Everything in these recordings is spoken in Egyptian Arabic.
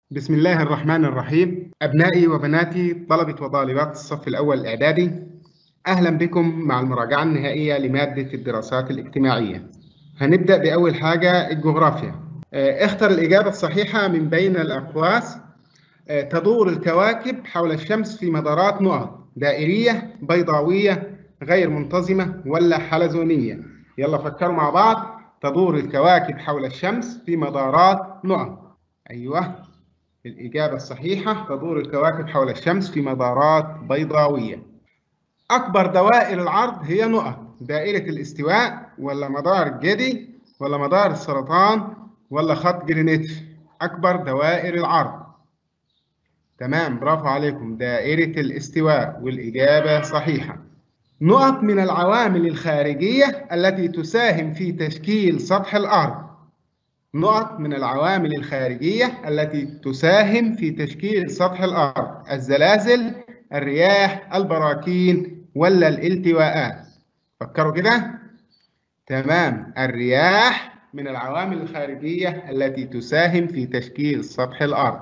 بسم الله الرحمن الرحيم أبنائي وبناتي طلبة وطالبات الصف الأول الإعدادي أهلا بكم مع المراجعة النهائية لمادة الدراسات الاجتماعية هنبدأ بأول حاجة الجغرافيا اختر الإجابة الصحيحة من بين الأقواس تدور الكواكب حول الشمس في مدارات نقط دائرية بيضاوية غير منتظمة ولا حلزونية يلا فكروا مع بعض تدور الكواكب حول الشمس في مدارات نقط أيوه الإجابة الصحيحة تدور الكواكب حول الشمس في مدارات بيضاوية أكبر دوائر العرض هي نقط دائرة الاستواء ولا مدار جدي ولا مدار السرطان ولا خط جرينتش أكبر دوائر العرض تمام برافو عليكم دائرة الاستواء والإجابة صحيحة نقط من العوامل الخارجية التي تساهم في تشكيل سطح الأرض نقط من العوامل الخارجية التي تساهم في تشكيل سطح الأرض الزلازل الرياح البراكين ولا الالتواءات فكروا كده تمام الرياح من العوامل الخارجية التي تساهم في تشكيل سطح الأرض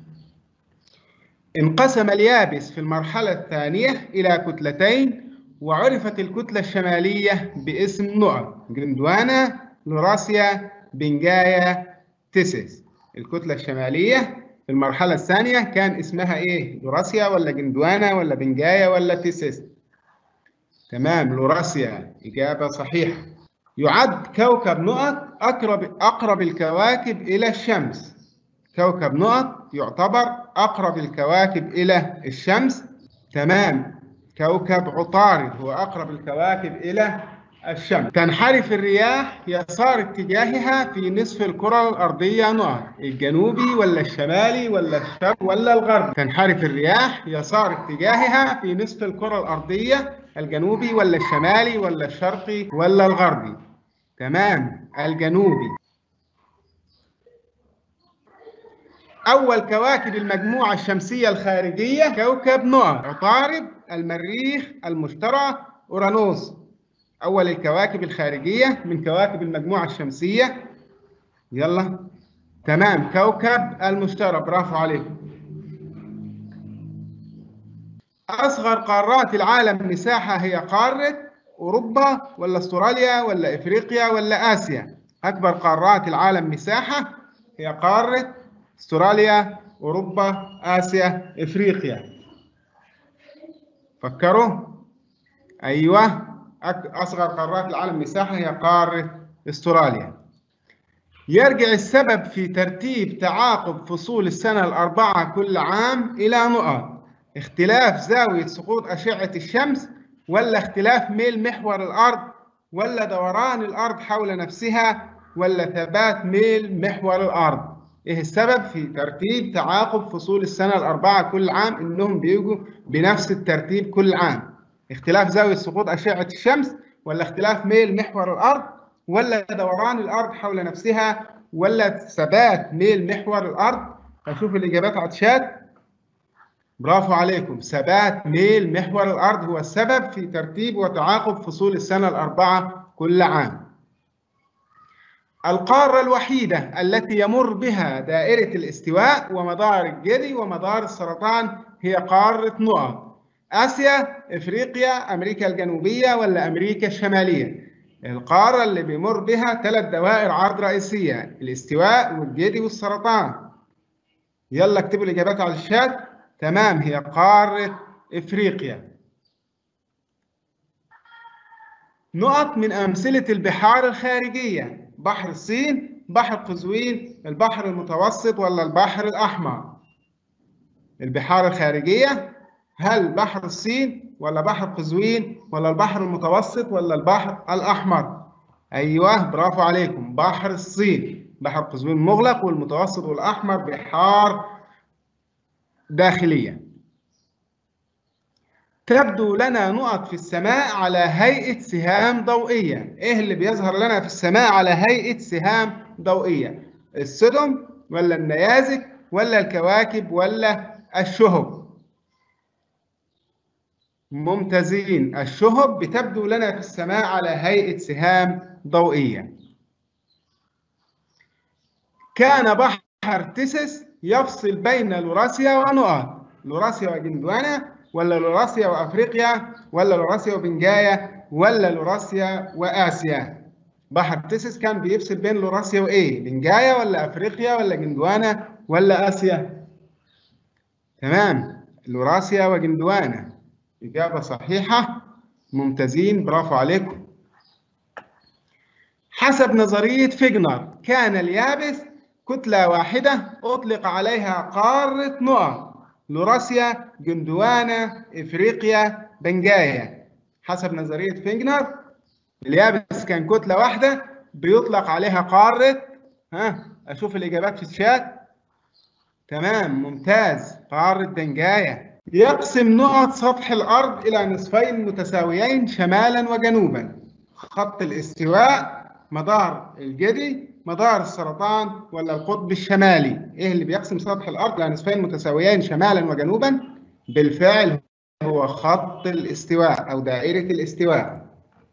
انقسم اليابس في المرحلة الثانية إلى كتلتين وعرفت الكتلة الشمالية باسم نقط جندوانا لوراسيا بنجايا تيسيس الكتلة الشمالية في المرحلة الثانية كان اسمها ايه؟ لوراسيا ولا جندوانا ولا بنجايا ولا تيسيس؟ تمام لوراسيا إجابة صحيحة يعد كوكب نقط أقرب أقرب الكواكب إلى الشمس كوكب نقط يعتبر أقرب الكواكب إلى الشمس تمام كوكب عطارد هو أقرب الكواكب إلى الشمس تنحرف الرياح يسار اتجاهها في نصف الكرة الأرضية نقط الجنوبي ولا الشمالي ولا الشرق ولا الغرب تنحرف الرياح يسار اتجاهها في نصف الكرة الأرضية الجنوبي ولا الشمالي ولا الشرقي ولا الغربي تمام الجنوبي أول كواكب المجموعة الشمسية الخارجية كوكب نقط عطارد المريخ المشتري أورانوس أول الكواكب الخارجية من كواكب المجموعة الشمسية يلا تمام كوكب المشتري برافو عليكم أصغر قارات العالم مساحة هي قارة أوروبا ولا أستراليا ولا إفريقيا ولا آسيا أكبر قارات العالم مساحة هي قارة أستراليا أوروبا آسيا إفريقيا فكروا أيوه أصغر قارات العالم مساحة هي قارة استراليا يرجع السبب في ترتيب تعاقب فصول السنة الأربعة كل عام إلى نقط اختلاف زاوية سقوط أشعة الشمس ولا اختلاف ميل محور الأرض ولا دوران الأرض حول نفسها ولا ثبات ميل محور الأرض إيه السبب في ترتيب تعاقب فصول السنة الأربعة كل عام إنهم بيجوا بنفس الترتيب كل عام اختلاف زاوية سقوط أشعة الشمس ولا اختلاف ميل محور الأرض ولا دوران الأرض حول نفسها ولا ثبات ميل محور الأرض هشوف الإجابات على الشات برافو عليكم ثبات ميل محور الأرض هو السبب في ترتيب وتعاقب فصول السنة الأربعة كل عام القارة الوحيدة التي يمر بها دائرة الاستواء ومدار الجدي ومدار السرطان هي قارة نقط آسيا إفريقيا أمريكا الجنوبية ولا أمريكا الشمالية القارة اللي بيمر بها ثلاث دوائر عرض رئيسية الاستواء والجدي والسرطان يلا اكتبوا الإجابات على الشات تمام هي قارة إفريقيا نقط من أمثلة البحار الخارجية بحر الصين بحر قزوين البحر المتوسط ولا البحر الأحمر البحار الخارجية هل بحر الصين ولا بحر قزوين ولا البحر المتوسط ولا البحر الأحمر أيوه برافو عليكم بحر الصين بحر قزوين مغلق والمتوسط والأحمر بحار داخلية تبدو لنا نقط في السماء على هيئة سهام ضوئية إيه اللي بيظهر لنا في السماء على هيئة سهام ضوئية السدم ولا النيازك ولا الكواكب ولا الشهب ممتازين الشهب بتبدو لنا في السماء على هيئة سهام ضوئية كان بحر تيسس يفصل بين لوراسيا ونقط لوراسيا وجندوانا ولا لوراسيا وافريقيا ولا لوراسيا وبنجايا ولا لوراسيا واسيا بحر تيسس كان بيفصل بين لوراسيا وايه بنجايا ولا افريقيا ولا جندوانا ولا اسيا تمام لوراسيا وجندوانا اجابه صحيحه ممتازين برافو عليكم حسب نظريه فيجنر كان اليابس كتله واحده اطلق عليها قاره نقط لوراسيا جندوانا افريقيا بنجايا حسب نظريه فيجنر اليابس كان كتله واحده بيطلق عليها قاره ها اشوف الاجابات في الشات تمام ممتاز قاره بنجايا يقسم نقط سطح الارض الى نصفين متساويين شمالا وجنوبا خط الاستواء مدار الجدي مدار السرطان ولا القطب الشمالي ايه اللي بيقسم سطح الارض الى نصفين متساويين شمالا وجنوبا بالفعل هو خط الاستواء او دائره الاستواء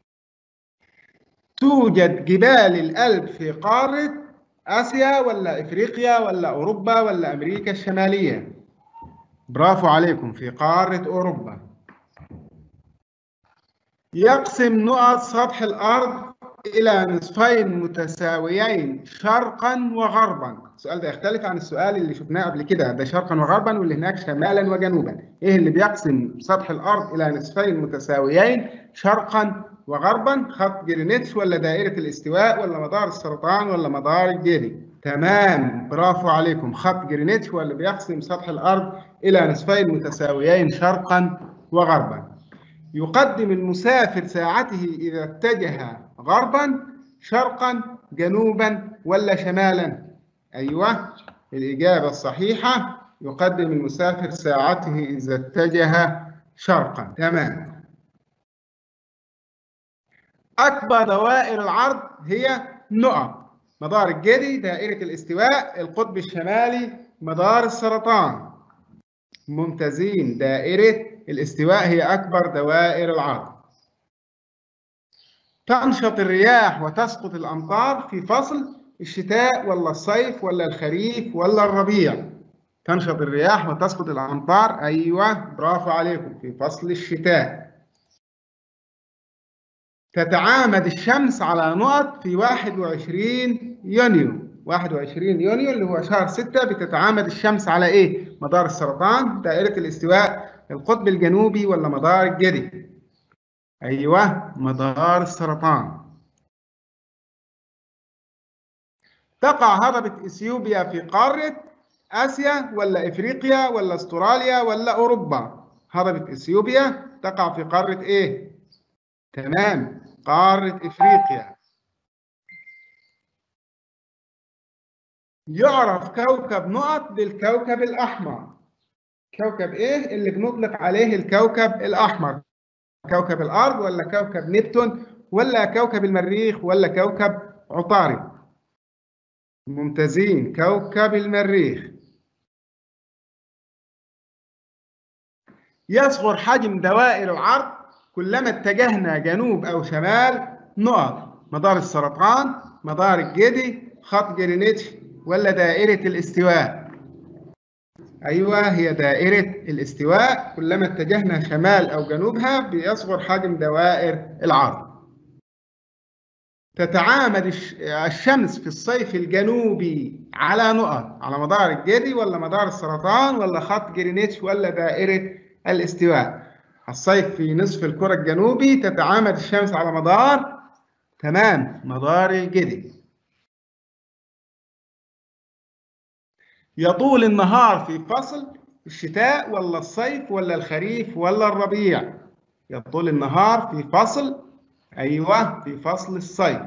توجد جبال الألب في قارة آسيا ولا إفريقيا ولا أوروبا ولا أمريكا الشمالية برافو عليكم في قارة أوروبا يقسم نقط سطح الأرض إلى نصفين متساويين شرقا وغربا السؤال ده يختلف عن السؤال اللي شفناه قبل كده ده شرقا وغربا واللي هناك شمالا وجنوبا إيه اللي بيقسم سطح الأرض إلى نصفين متساويين شرقا وغربا خط جرينتش ولا دائرة الاستواء ولا مدار السرطان ولا مدار الجدي تمام برافو عليكم خط جرينتش هو اللي بيقسم سطح الأرض إلى نصفين متساويين شرقا وغربا يقدم المسافر ساعته إذا اتجه غربا شرقا جنوبا ولا شمالا أيوة الإجابة الصحيحة يقدم المسافر ساعته إذا اتجه شرقا تمام أكبر دوائر العرض هي نقط مدار الجدي دائرة الاستواء القطب الشمالي مدار السرطان ممتازين دائرة الاستواء هي أكبر دوائر العرض تنشط الرياح وتسقط الأمطار في فصل الشتاء ولا الصيف ولا الخريف ولا الربيع تنشط الرياح وتسقط الأمطار أيوة برافو عليكم في فصل الشتاء تتعامد الشمس على نقط في 21 يونيو 21 يونيو اللي هو شهر 6 بتتعامد الشمس على ايه؟ مدار السرطان، دائرة الاستواء، القطب الجنوبي ولا مدار الجدي؟ ايوه مدار السرطان. تقع هضبة اثيوبيا في قارة اسيا ولا افريقيا ولا استراليا ولا اوروبا؟ هضبة اثيوبيا تقع في قارة ايه؟ تمام قارة افريقيا. يعرف كوكب نقط بالكوكب الأحمر كوكب إيه اللي بنطلق عليه الكوكب الأحمر كوكب الأرض ولا كوكب نبتون ولا كوكب المريخ ولا كوكب عطارد ممتازين كوكب المريخ يصغر حجم دوائر العرض كلما اتجهنا جنوب أو شمال نقط مدار السرطان مدار الجدي خط جرينتش ولا دائرة الاستواء أيوة هي دائرة الاستواء كلما اتجهنا شمال أو جنوبها بيصغر حجم دوائر العرض تتعامد الشمس في الصيف الجنوبي على نقط على مدار الجدي ولا مدار السرطان ولا خط جرينتش ولا دائرة الاستواء الصيف في نصف الكرة الجنوبي تتعامد الشمس على مدار تمام مدار الجدي يطول النهار في فصل الشتاء ولا الصيف ولا الخريف ولا الربيع يطول النهار في فصل أيوة في فصل الصيف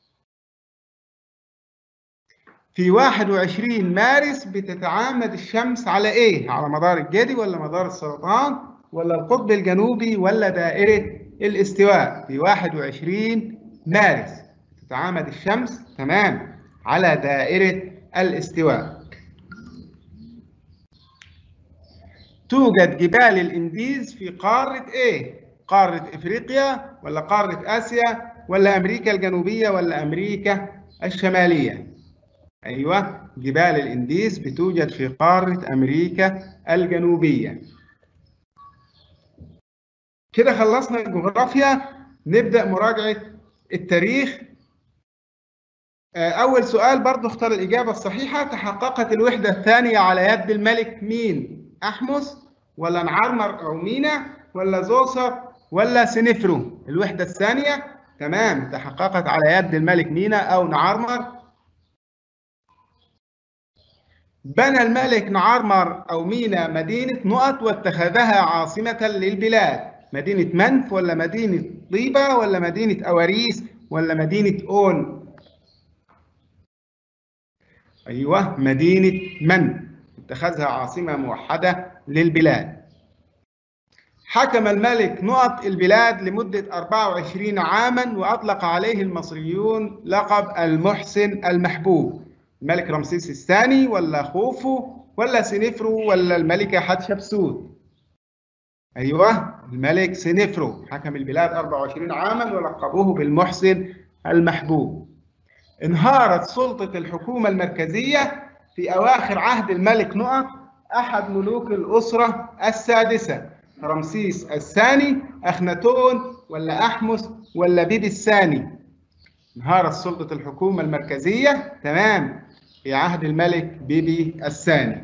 في 21 مارس بتتعامد الشمس على إيه؟ على مدار الجدي ولا مدار السرطان ولا القطب الجنوبي ولا دائرة الاستواء في 21 مارس تتعامد الشمس تمام على دائرة الاستواء توجد جبال الانديز في قارة ايه؟ قارة افريقيا ولا قارة اسيا ولا امريكا الجنوبية ولا امريكا الشمالية؟ أيوة جبال الإنديز بتوجد في قارة أمريكا الجنوبية كده خلصنا الجغرافيا نبدأ مراجعة التاريخ أول سؤال برضه اختار الإجابة الصحيحة تحققت الوحدة الثانية على يد الملك مين؟ أحمس ولا نعرمر أو مينا ولا زوسر ولا سنفرو الوحدة الثانية تمام تحققت على يد الملك مينا أو نعرمر بنى الملك نعرمر أو مينا مدينة نقط واتخذها عاصمة للبلاد مدينة منف ولا مدينة طيبة ولا مدينة أواريس ولا مدينة أون أيوة مدينة من اتخذها عاصمة موحدة للبلاد حكم الملك نقط البلاد لمدة 24 عاما وأطلق عليه المصريون لقب المحسن المحبوب الملك رمسيس الثاني ولا خوفو ولا سنفرو ولا الملكة حتشبسوت أيوة الملك سنفرو حكم البلاد 24 عاما ولقبوه بالمحسن المحبوب انهارت سلطة الحكومة المركزية في أواخر عهد الملك نقط أحد ملوك الأسرة السادسة رمسيس الثاني أخناتون ولا أحمس ولا بيبي الثاني انهارت سلطة الحكومة المركزية تمام في عهد الملك بيبي الثاني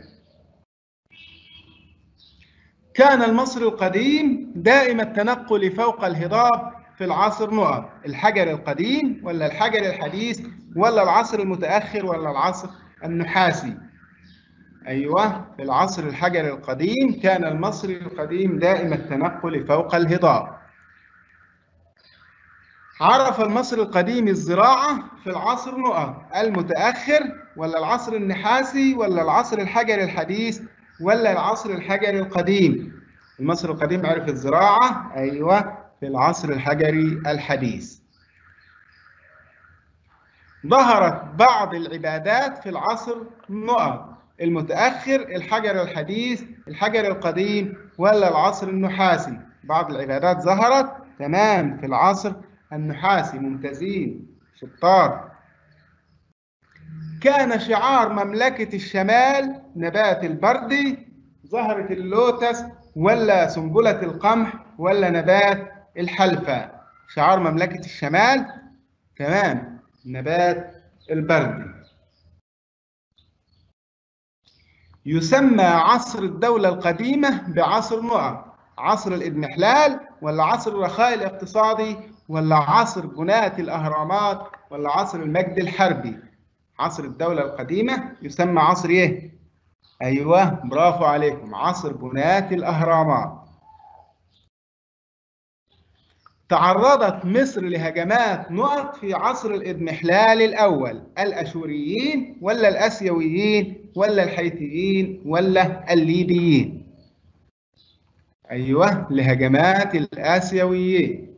كان المصري القديم دائم التنقل فوق الهضاب في العصر نقط الحجر القديم ولا الحجر الحديث ولا العصر المتأخر ولا العصر النحاسي أيوة في العصر الحجري القديم كان المصري القديم دائم التنقل فوق الهضاب عرف المصري القديم الزراعة في العصر نقط المتأخر ولا العصر النحاسي ولا العصر الحجري الحديث ولا العصر الحجري القديم المصري القديم عرف الزراعة أيوة في العصر الحجري الحديث ظهرت بعض العبادات في العصر نقط المتأخر الحجر الحديث الحجر القديم ولا العصر النحاسي بعض العبادات ظهرت تمام في العصر النحاسي ممتازين شطار كان شعار مملكة الشمال نبات البردي زهرة اللوتس ولا سنبلة القمح ولا نبات الحلفة شعار مملكة الشمال تمام نبات البردي يسمى عصر الدولة القديمة بعصر نقط عصر الإضمحلال ولا عصر الرخاء الاقتصادي ولا عصر بناة الأهرامات ولا عصر المجد الحربي عصر الدولة القديمة يسمى عصر إيه؟ أيوه برافو عليكم عصر بناة الأهرامات تعرضت مصر لهجمات نقط في عصر الإضمحلال الأول الأشوريين ولا الأسيويين ولا الحيثيين ولا الليبيين أيوة لهجمات الآسيويين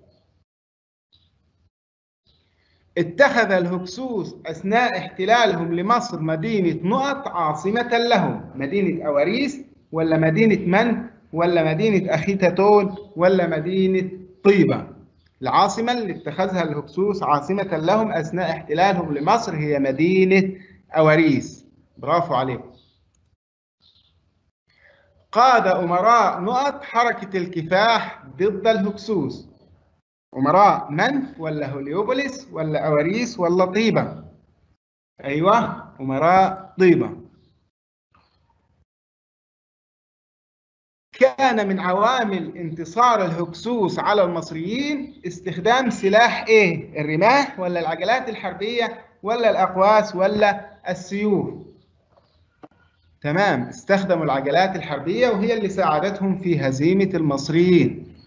اتخذ الهكسوس أثناء احتلالهم لمصر مدينة نقط عاصمة لهم مدينة أواريس ولا مدينة من ولا مدينة أخيتاتون ولا مدينة طيبة العاصمة اللي اتخذها الهكسوس عاصمة لهم أثناء احتلالهم لمصر هي مدينة أواريس برافو عليكم قاد أمراء نقط حركة الكفاح ضد الهكسوس أمراء منف ولا هوليوبوليس ولا أواريس ولا طيبة أيوة أمراء طيبة كان من عوامل انتصار الهكسوس على المصريين استخدام سلاح ايه؟ الرماح ولا العجلات الحربية ولا الأقواس ولا السيوف؟ تمام استخدموا العجلات الحربية وهي اللي ساعدتهم في هزيمة المصريين.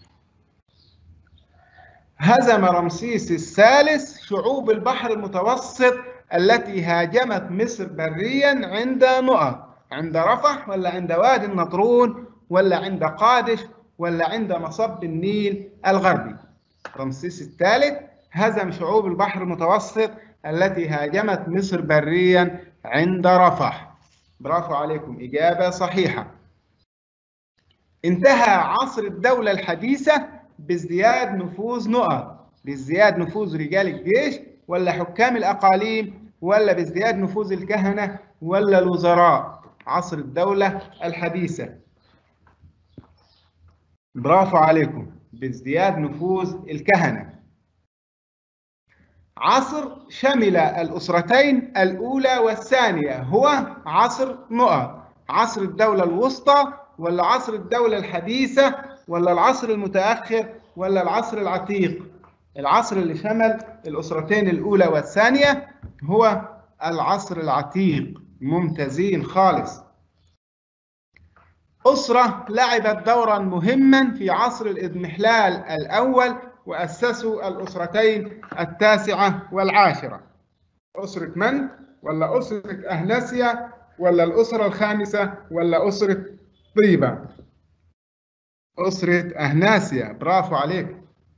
هزم رمسيس الثالث شعوب البحر المتوسط التي هاجمت مصر بريا عند نقط عند رفح ولا عند وادي النطرون ولا عند قادش ولا عند مصب النيل الغربي رمسيس الثالث هزم شعوب البحر المتوسط التي هاجمت مصر بريا عند رفح برافو عليكم إجابة صحيحة انتهى عصر الدولة الحديثة بازدياد نفوذ نقط بازدياد نفوذ رجال الجيش ولا حكام الأقاليم ولا بازدياد نفوذ الكهنة ولا الوزراء عصر الدولة الحديثة برافو عليكم بازدياد نفوذ الكهنة عصر شمل الأسرتين الأولى والثانية هو عصر نقط عصر الدولة الوسطى ولا عصر الدولة الحديثة ولا العصر المتأخر ولا العصر العتيق العصر اللي شمل الأسرتين الأولى والثانية هو العصر العتيق ممتازين خالص أسرة لعبت دورا مهما في عصر الإضمحلال الأول وأسسوا الأسرتين التاسعة والعاشرة أسرة من؟ ولا أسرة أهنسيا ولا الأسرة الخامسة ولا أسرة طيبة أسرة أهناسيا برافو عليك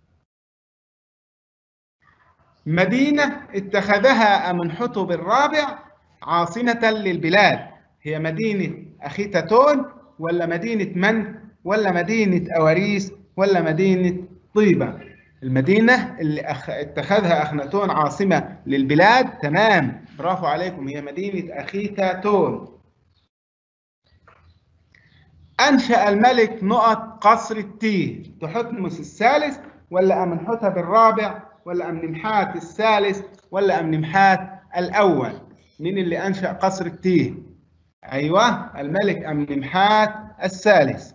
مدينة اتخذها أمنحتب الرابع عاصمة للبلاد هي مدينة أخيتاتون ولا مدينة من ولا مدينة أواريس ولا مدينة طيبة المدينة اللي أخ... اتخذها أخناتون عاصمة للبلاد تمام برافو عليكم هي مدينة أخيتاتون أنشأ الملك نقط قصر التيه تحتمس الثالث ولا أمنحتب الرابع ولا أمنمحات الثالث ولا أمنمحات الأول مين اللي أنشأ قصر التيه أيوة الملك أمنمحات الثالث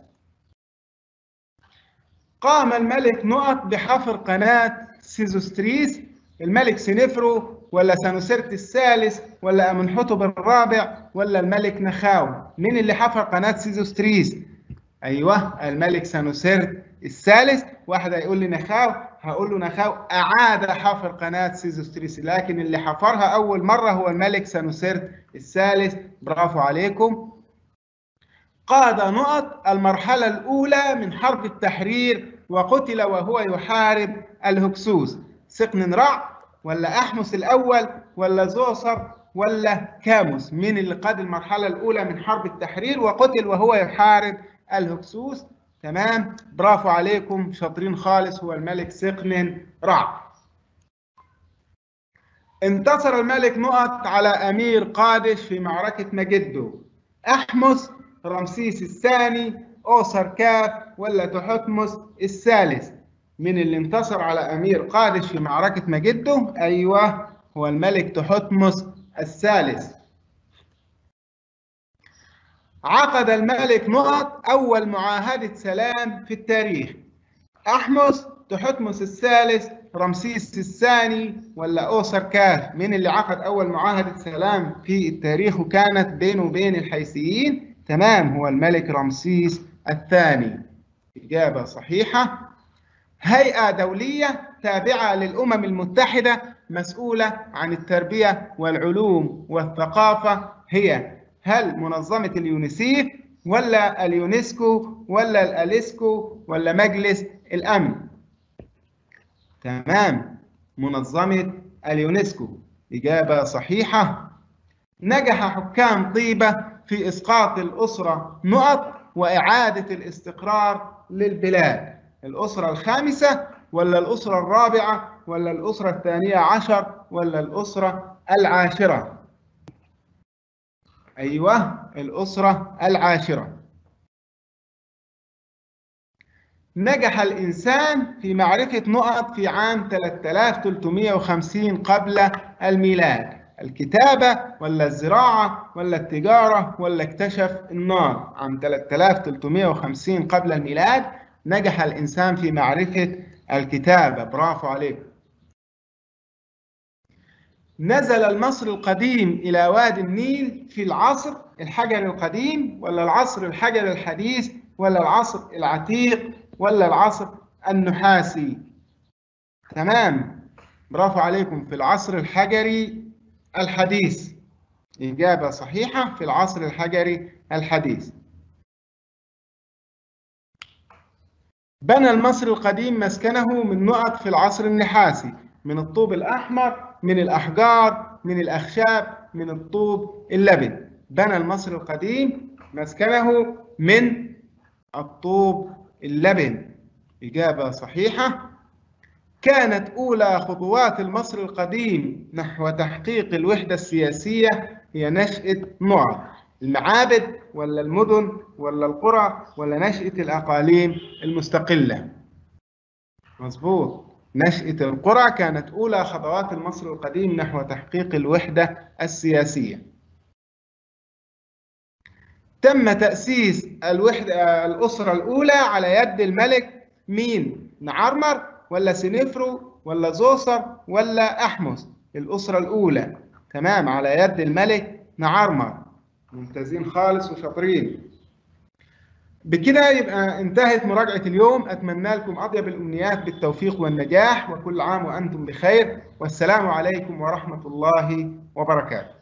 قام الملك نقط بحفر قناة سيزوستريس الملك سينفرو ولا سانوسرت الثالث ولا أمنحتب الرابع ولا الملك نخاو مين اللي حفر قناة سيزوستريس أيوة الملك سانوسرت الثالث واحد هيقول لي نخاو هقول له نخاو أعاد حفر قناة سيزوستريس لكن اللي حفرها أول مرة هو الملك سانوسرت الثالث برافو عليكم قاد نقط المرحلة الأولى من حرب التحرير وقتل وهو يحارب الهكسوس سقن رع ولا أحمس الأول ولا زوسر ولا كاموس مين اللي قاد المرحلة الأولى من حرب التحرير وقتل وهو يحارب الهكسوس تمام برافو عليكم شاطرين خالص هو الملك سقن رع انتصر الملك نقط على أمير قادش في معركة مجدو أحمس رمسيس الثاني أوسر كاف ولا تحتمس الثالث من اللي انتصر على أمير قادش في معركة مجدو أيوة هو الملك تحتمس الثالث عقد الملك نقط أول معاهدة سلام في التاريخ أحمس تحتمس الثالث رمسيس الثاني ولا أوسر كاف من اللي عقد أول معاهدة سلام في التاريخ وكانت بينه وبين الحيثيين تمام هو الملك رمسيس الثاني إجابة صحيحة هيئة دولية تابعة للأمم المتحدة مسؤولة عن التربية والعلوم والثقافة هي هل منظمة اليونيسيف ولا اليونسكو ولا الأليسكو ولا مجلس الأمن تمام منظمة اليونسكو إجابة صحيحة نجح حكام طيبة في إسقاط الأسرة نقط وإعادة الاستقرار للبلاد الأسرة الخامسة ولا الأسرة الرابعة ولا الأسرة الثانية عشر ولا الأسرة العاشرة أيوة الأسرة العاشرة نجح الإنسان في معرفة نقط في عام 3350 قبل الميلاد الكتابة ولا الزراعة ولا التجارة ولا اكتشف النار عام 3350 قبل الميلاد نجح الإنسان في معرفة الكتابة برافو عليك نزل المصري القديم إلى وادي النيل في العصر الحجر القديم ولا العصر الحجر الحديث ولا العصر العتيق ولا العصر النحاسي تمام برافو عليكم في العصر الحجري الحديث إجابة صحيحة في العصر الحجري الحديث بنى المصري القديم مسكنه من نقط في العصر النحاسي من الطوب الأحمر من الأحجار من الأخشاب من الطوب اللبن بنى المصري القديم مسكنه من الطوب اللبن إجابة صحيحة كانت أولى خطوات المصري القديم نحو تحقيق الوحدة السياسية هي نشأة نقط المعابد ولا المدن ولا القرى ولا نشأة الأقاليم المستقلة مظبوط نشأة القرى كانت أولى خطوات المصري القديم نحو تحقيق الوحدة السياسية تم تأسيس الوحدة الأسرة الأولى على يد الملك مين؟ نعرمر ولا سنفرو ولا زوسر ولا أحمس الأسرة الأولى تمام على يد الملك نعرمر ممتازين خالص وشاطرين بكده يبقى انتهت مراجعة اليوم أتمنى لكم أطيب الأمنيات بالتوفيق والنجاح وكل عام وأنتم بخير والسلام عليكم ورحمة الله وبركاته